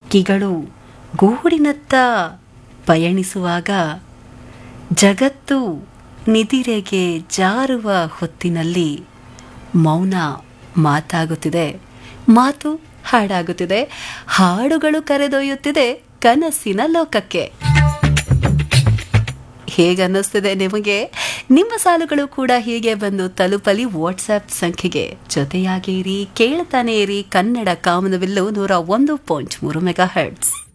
ಹಕ್ಕಿಗಳು ಗೂಡಿನತ್ತ ಪಯಣಿಸುವಾಗ ಜಗತ್ತು ನಿದಿರೆಗೆ ಜಾರುವ ಹೊತ್ತಿನಲ್ಲಿ ಮೌನ ಮಾತಾಗುತ್ತಿದೆ ಮಾತು ಹಾಡಾಗುತ್ತಿದೆ ಹಾಡುಗಳು ಕರೆದೊಯ್ಯುತ್ತಿದೆ ಕನಸಿನ ಲೋಕಕ್ಕೆ ಹೇಗನ್ನಿಸ್ತಿದೆ ನಿಮಗೆ ನಿಮ್ಮ ಸಾಲುಗಳು ಕೂಡ ಹೀಗೆ ಬಂದು ತಲುಪಲಿ ವಾಟ್ಸ್ಆಪ್ ಸಂಖ್ಯೆಗೆ ಜೊತೆಯಾಗಿರಿ ಕೇಳ್ತಾನೆ ಇರಿ ಕನ್ನಡ ಕಾಮನವಿಲ್ಲು ನೂರ ಒಂದು ಪಾಯಿಂಟ್ ಮೂರು ಮೆಗಾ ಹರ್ಟ್ಸ್